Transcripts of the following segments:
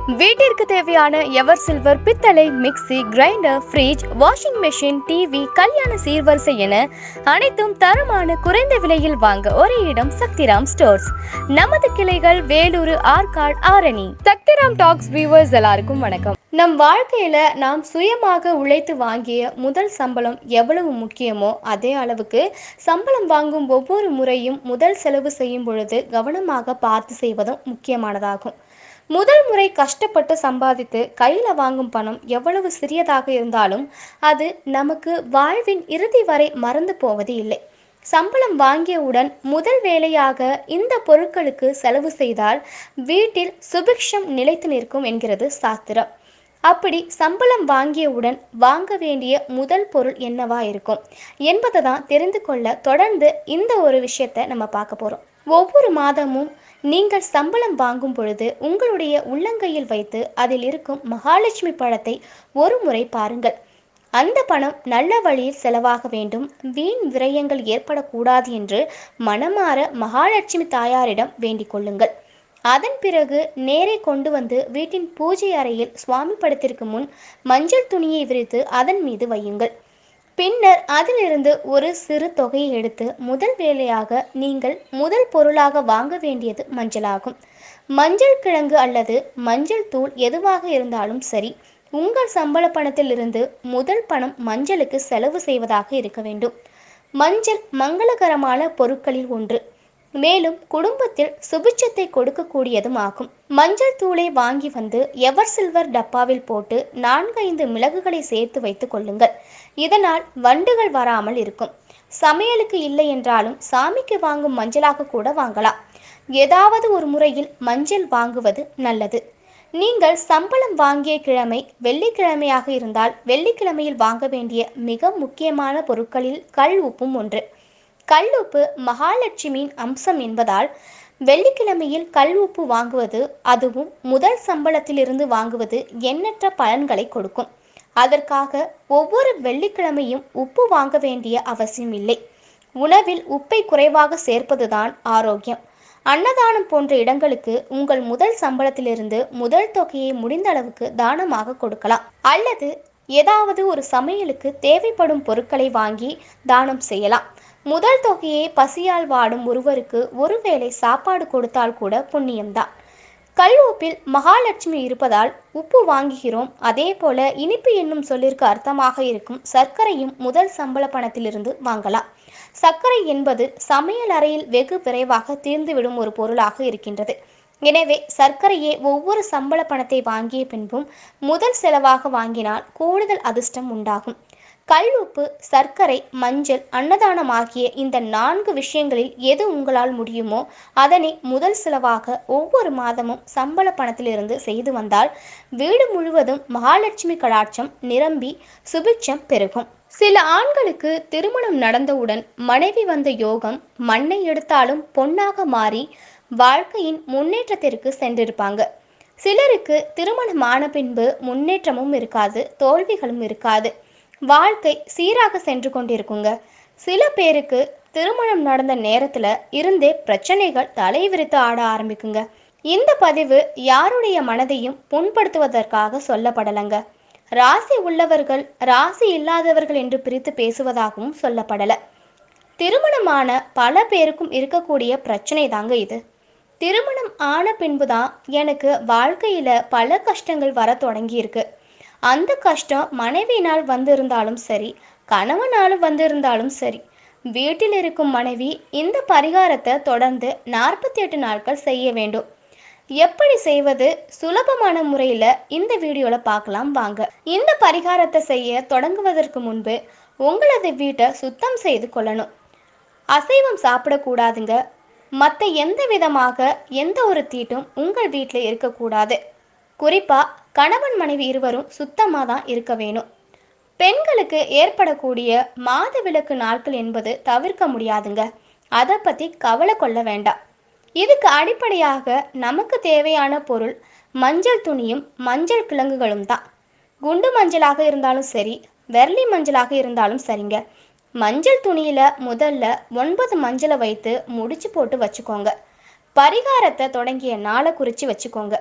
வீட்டிற்கு தேவையான ever silver பித்தளை mixie grinder fridge washing machine TV கல்யாண சீர்வரிசை என அனைத்தும் தரமான குறைந்த விலையில் வாங்க ஒரே இடம் சக்திராம் ஸ்டோர்ஸ் நமது கிளைகள் வேலூர் ஆற்காடு ஆரணி சக்திராம் டாக்ஸ் வியூவர்ஸ் எல்லாருக்கும் வணக்கம் நம் வாழ்க்கையில நாம் சுயமாக உழைத்து வாங்கிய முதல் சம்பளம் எவ்வளவு முக்கியமோ அதே அளவுக்கு சம்பளம் வாங்கும் ஒவ்வொரு முறையும் முதல் செலவு செய்யும் பொழுது கவனமாக பார்த்து செய்வதும் முக்கியமானதாகும் முதல் முறை கஷ்டப்பட்டு சம்பாதித்து கையில் வாங்கும் பணம் எவ்வளவு சிறியதாக இருந்தாலும் அது நமக்கு வாழ்வின் இறுதி வரை மறந்து போவது இல்லை சம்பளம் வாங்கியவுடன் முதல் வேலையாக இந்த பொருட்களுக்கு செலவு செய்தால் வீட்டில் சுபிக்ஷம் நிலைத்து நிற்கும் என்கிறது சாஸ்திரம் அப்படி சம்பளம் வாங்கியவுடன் வாங்க வேண்டிய முதல் பொருள் என்னவா இருக்கும் என்பதை தான் தெரிந்து கொள்ள தொடர்ந்து இந்த ஒரு விஷயத்தை நம்ம பார்க்க போகிறோம் ஒவ்வொரு மாதமும் நீங்கள் சம்பளம் வாங்கும் பொழுது உங்களுடைய உள்ளங்கையில் வைத்து அதில் இருக்கும் மகாலட்சுமி பழத்தை ஒரு முறை பாருங்கள் அந்த பணம் நல்ல வழியில் செலவாக வேண்டும் வீண் விரயங்கள் ஏற்படக்கூடாது என்று மனமாற மகாலட்சுமி தாயாரிடம் வேண்டிக் கொள்ளுங்கள் அதன் பிறகு நேரே கொண்டு வந்து வீட்டின் பூஜை அறையில் சுவாமி படத்திற்கு முன் மஞ்சள் துணியை விரித்து அதன் மீது வையுங்கள் பின்னர் அதிலிருந்து ஒரு சிறு தொகையை எடுத்து முதல் வேலையாக நீங்கள் முதல் பொருளாக வாங்க வேண்டியது மஞ்சளாகும் மஞ்சள் கிழங்கு அல்லது மஞ்சள் தூள் எதுவாக இருந்தாலும் சரி உங்கள் சம்பள பணத்திலிருந்து முதல் பணம் மஞ்சளுக்கு செலவு செய்வதாக இருக்க வேண்டும் மஞ்சள் மங்களகரமான பொருட்களில் ஒன்று மேலும் குடும்பத்தில் சுபிட்சத்தை கொடுக்கக்கூடியதும் ஆகும் மஞ்சள் தூளை வாங்கி வந்து எவர் சில்வர் டப்பாவில் போட்டு நான்கைந்து மிளகுகளை சேர்த்து வைத்துக் கொள்ளுங்கள் இதனால் வண்டுகள் வராமல் இருக்கும் சமையலுக்கு இல்லை என்றாலும் சாமிக்கு வாங்கும் மஞ்சளாக கூட வாங்கலாம் ஏதாவது ஒரு முறையில் மஞ்சள் வாங்குவது நல்லது நீங்கள் சம்பளம் வாங்கிய கிழமை வெள்ளிக்கிழமையாக இருந்தால் வெள்ளிக்கிழமையில் வாங்க வேண்டிய மிக முக்கியமான பொருட்களில் கல் உப்பும் ஒன்று கல் உப்பு மகாலட்சுமியின் அம்சம் என்பதால் வெள்ளிக்கிழமையில் கல் உப்பு வாங்குவது அதுவும் முதல் சம்பளத்திலிருந்து வாங்குவது எண்ணற்ற பலன்களை கொடுக்கும் அதற்காக ஒவ்வொரு வெள்ளிக்கிழமையும் உப்பு வாங்க வேண்டிய அவசியம் இல்லை உணவில் உப்பை குறைவாக சேர்ப்பதுதான் ஆரோக்கியம் அன்னதானம் போன்ற இடங்களுக்கு உங்கள் முதல் சம்பளத்திலிருந்து முதல் தொகையை முடிந்த அளவுக்கு தானமாக கொடுக்கலாம் அல்லது ஏதாவது ஒரு சமையலுக்கு தேவைப்படும் பொருட்களை வாங்கி தானம் செய்யலாம் முதல் தொகையை பசியால் வாடும் ஒருவருக்கு ஒருவேளை சாப்பாடு கொடுத்தால் கூட புண்ணியம்தான் கல் உப்பில் மகாலட்சுமி இருப்பதால் உப்பு வாங்குகிறோம் அதே போல இனிப்பு என்னும் சொல்லிற்கு அர்த்தமாக இருக்கும் சர்க்கரையும் முதல் சம்பள பணத்திலிருந்து வாங்கலாம் சர்க்கரை என்பது சமையல் அறையில் வெகு விரைவாக தீர்ந்துவிடும் ஒரு பொருளாக இருக்கின்றது எனவே சர்க்கரையை ஒவ்வொரு சம்பள பணத்தை வாங்கிய பின்பும் முதல் செலவாக வாங்கினால் கூடுதல் அதிர்ஷ்டம் உண்டாகும் கல் உப்பு சர்க்கரை மஞ்சள் அன்னதானம் ஆகிய இந்த நான்கு விஷயங்களில் எது உங்களால் முடியுமோ அதனை முதல் செலவாக ஒவ்வொரு மாதமும் சம்பள பணத்திலிருந்து செய்து வந்தால் வீடு முழுவதும் மகாலட்சுமி கடாட்சம் நிரம்பி சுபிட்சம் பெருகும் சில ஆண்களுக்கு திருமணம் நடந்தவுடன் மனைவி வந்த யோகம் மண்ணை எடுத்தாலும் பொன்னாக மாறி வாழ்க்கையின் முன்னேற்றத்திற்கு சென்றிருப்பாங்க சிலருக்கு திருமணம் ஆன பின்பு முன்னேற்றமும் இருக்காது தோல்விகளும் இருக்காது வாழ்க்கை சீராக சென்று கொண்டிருக்குங்க சில பேருக்கு திருமணம் நடந்த நேரத்தில் இருந்தே பிரச்சனைகள் தலைவிரித்து ஆட ஆரம்பிக்குங்க இந்த பதிவு யாருடைய மனதையும் புண்படுத்துவதற்காக சொல்லப்படலைங்க ராசி உள்ளவர்கள் ராசி இல்லாதவர்கள் என்று பிரித்து பேசுவதாகவும் சொல்லப்படலை திருமணமான பல பேருக்கும் இருக்கக்கூடிய பிரச்சனை தாங்க இது திருமணம் ஆன பின்புதான் எனக்கு வாழ்க்கையில் பல கஷ்டங்கள் வர தொடங்கியிருக்கு அந்த கஷ்டம் மனைவியினால் வந்திருந்தாலும் சரி கணவனாலும் வந்திருந்தாலும் சரி வீட்டில் இருக்கும் மனைவி இந்த பரிகாரத்தை தொடர்ந்து நாற்பத்தி எட்டு நாட்கள் செய்ய வேண்டும் எப்படி செய்வது சுலபமான முறையில் இந்த வீடியோவில் பார்க்கலாம் வாங்க இந்த பரிகாரத்தை செய்ய தொடங்குவதற்கு முன்பு உங்களது வீட்டை சுத்தம் செய்து கொள்ளணும் அசைவம் சாப்பிடக்கூடாதுங்க மற்ற எந்த விதமாக எந்த ஒரு தீட்டும் உங்கள் வீட்டில் இருக்கக்கூடாது குறிப்பாக கணவன் மனைவி இருவரும் சுத்தமாக தான் இருக்க வேணும் பெண்களுக்கு ஏற்படக்கூடிய மாத விளக்கு நாட்கள் என்பது தவிர்க்க முடியாதுங்க அதை பற்றி கவலை கொள்ள வேண்டாம் இதுக்கு அடிப்படையாக நமக்கு தேவையான பொருள் மஞ்சள் துணியும் மஞ்சள் கிழங்குகளும் தான் குண்டு மஞ்சளாக இருந்தாலும் சரி வெர்லி மஞ்சளாக இருந்தாலும் சரிங்க மஞ்சள் துணியில் முதல்ல ஒன்பது மஞ்சளை வைத்து முடிச்சு போட்டு வச்சுக்கோங்க பரிகாரத்தை தொடங்கிய நாளை குறித்து வச்சுக்கோங்க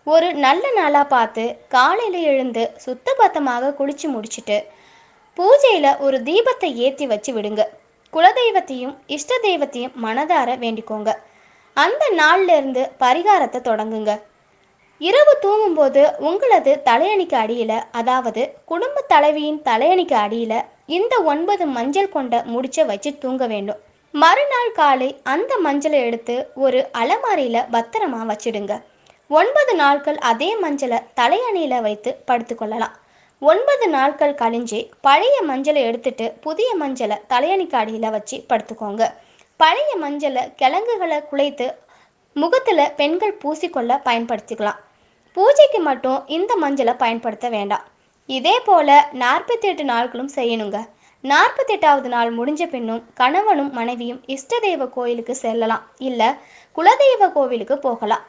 ஒரு நல்ல நாளாக பார்த்து காலையில் எழுந்து சுத்தபத்தமாக குளிச்சு முடிச்சிட்டு பூஜையில் ஒரு தீபத்தை ஏற்றி வச்சு விடுங்க குலதெய்வத்தையும் இஷ்ட தெய்வத்தையும் மனதார வேண்டிக்கோங்க அந்த நாள்ல இருந்து பரிகாரத்தை தொடங்குங்க இரவு தூங்கும்போது உங்களது தலையணிக்கு அடியில் அதாவது குடும்ப தலைவியின் தலையணிக்கு அடியில் இந்த ஒன்பது மஞ்சள் கொண்ட முடிச்ச வச்சு தூங்க வேண்டும் மறுநாள் காலை அந்த மஞ்சளை எடுத்து ஒரு அலமாரியில் பத்திரமா வச்சிடுங்க ஒன்பது நாட்கள் அதே மஞ்சளை தலையணியில் வைத்து படுத்துக்கொள்ளலாம் ஒன்பது நாட்கள் கழிஞ்சு பழைய மஞ்சளை எடுத்துட்டு புதிய மஞ்சளை தலையணிக்கு அடியில் வச்சு படுத்துக்கோங்க பழைய மஞ்சளை கிழங்குகளை குலைத்து முகத்தில் பெண்கள் பூசிக்கொள்ள பயன்படுத்திக்கலாம் பூஜைக்கு மட்டும் இந்த மஞ்சளை பயன்படுத்த வேண்டாம் இதே போல் நாற்பத்தி எட்டு நாட்களும் செய்யணுங்க நாற்பத்தெட்டாவது நாள் முடிஞ்ச பின்னும் கணவனும் மனைவியும் இஷ்ட தெய்வ கோயிலுக்கு செல்லலாம் இல்லை குலதெய்வ கோவிலுக்கு போகலாம்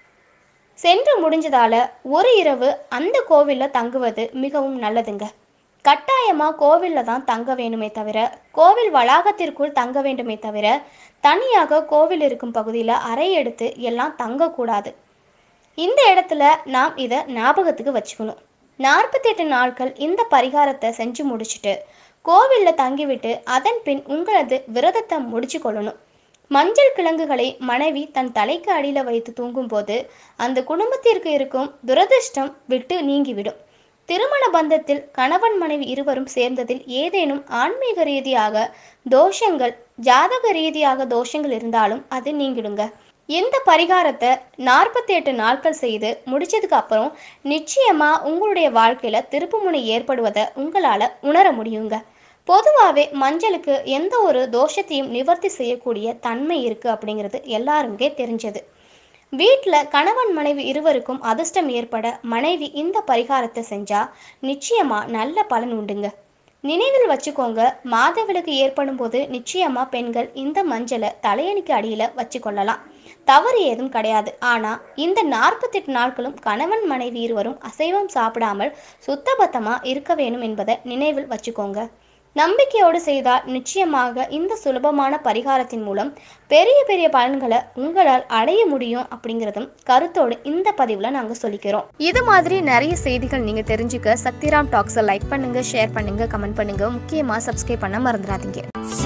சென்று முடிஞ்சதால ஒரு இரவு அந்த கோவிலில் தங்குவது மிகவும் நல்லதுங்க கட்டாயமாக கோவிலில் தான் தங்க வேணுமே தவிர கோவில் வளாகத்திற்குள் தங்க வேண்டுமே தவிர தனியாக கோவில் இருக்கும் பகுதியில் அறை எடுத்து எல்லாம் தங்கக்கூடாது இந்த இடத்துல நாம் இதை ஞாபகத்துக்கு வச்சுக்கணும் நாற்பத்தெட்டு நாட்கள் இந்த பரிகாரத்தை செஞ்சு முடிச்சுட்டு கோவிலில் தங்கிவிட்டு அதன் பின் உங்களது விரதத்தை முடிச்சு கொள்ளணும் மஞ்சள் கிழங்குகளை மனைவி தன் தலைக்கு அடியில் வைத்து தூங்கும்போது அந்த குடும்பத்திற்கு இருக்கும் துரதிர்ஷ்டம் விட்டு நீங்கிவிடும் திருமண பந்தத்தில் கணவன் மனைவி இருவரும் சேர்ந்ததில் ஏதேனும் ஆன்மீக ரீதியாக தோஷங்கள் ஜாதக ரீதியாக தோஷங்கள் இருந்தாலும் அது நீங்கிடுங்க இந்த பரிகாரத்தை நாற்பத்தி எட்டு நாட்கள் செய்து முடிச்சதுக்கு அப்புறம் நிச்சயமா உங்களுடைய வாழ்க்கையில திருப்புமுனை ஏற்படுவதை உங்களால உணர முடியுங்க பொதுவாகவே மஞ்சளுக்கு எந்த ஒரு தோஷத்தையும் நிவர்த்தி செய்யக்கூடிய தன்மை இருக்குது அப்படிங்கிறது எல்லாருமே தெரிஞ்சது வீட்டில் கணவன் மனைவி இருவருக்கும் அதிர்ஷ்டம் ஏற்பட மனைவி இந்த பரிகாரத்தை செஞ்சால் நிச்சயமாக நல்ல பலன் உண்டுங்க நினைவில் வச்சுக்கோங்க மாதவிலக்கு ஏற்படும் போது நிச்சயமாக பெண்கள் இந்த மஞ்சளை தலையணிக்கு அடியில் வச்சு கொள்ளலாம் தவறு ஏதும் கிடையாது ஆனால் இந்த நாற்பத்தெட்டு நாட்களும் கணவன் மனைவி இருவரும் அசைவம் சாப்பிடாமல் சுத்தபத்தமாக இருக்க வேணும் என்பதை நினைவில் வச்சுக்கோங்க நம்பிக்கையோடு செய்தால் நிச்சயமாக இந்த சுலபமான பரிகாரத்தின் மூலம் பெரிய பெரிய பலன்களை உங்களால் அடைய முடியும் அப்படிங்கிறதும் கருத்தோடு இந்த பதிவில் நாங்கள் சொல்லிக்கிறோம் இது மாதிரி நிறைய செய்திகள் நீங்கள் தெரிஞ்சுக்க சக்திராம் டாக்ஸை லைக் பண்ணுங்க ஷேர் பண்ணுங்க கமெண்ட் பண்ணுங்க முக்கியமாக சப்ஸ்கிரைப் பண்ண மறந்துடாதீங்க